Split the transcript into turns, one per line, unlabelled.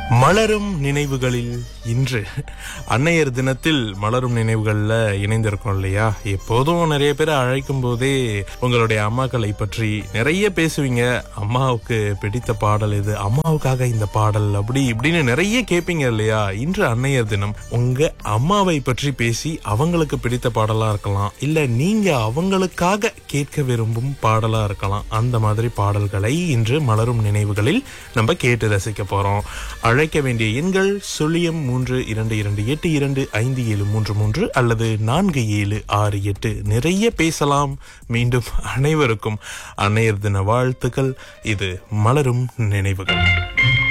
மலரும் நினைவுகளில் இன்று அன்னையர் தினத்தில் மலரும் நினைவுகள்ல இணைந்திருக்கோம் இல்லையா எப்போதும் நிறைய பேர் அழைக்கும் போதே உங்களுடைய அம்மாக்களை பற்றி நிறைய பேசுவீங்க அம்மாவுக்கு பிடித்த பாடல் இது அம்மாவுக்காக இந்த பாடல் அப்படி இப்படின்னு நிறைய கேட்பீங்க இல்லையா இன்று அன்னையர் தினம் உங்க அம்மாவை பற்றி பேசி அவங்களுக்கு பிடித்த பாடலா இருக்கலாம் இல்ல நீங்க அவங்களுக்காக கேட்க விரும்பும் பாடலா இருக்கலாம் அந்த மாதிரி பாடல்களை இன்று மலரும் நினைவுகளில் நம்ம கேட்டு ரசிக்க போறோம் அழைக்க வேண்டிய எண்கள் சுழியம் மூன்று இரண்டு இரண்டு எட்டு இரண்டு ஐந்து ஏழு மூன்று மூன்று அல்லது நான்கு ஏழு ஆறு எட்டு நிறைய பேசலாம் மீண்டும் அனைவருக்கும் அன்னையர் தின வாழ்த்துக்கள் இது மலரும் நினைவுகள்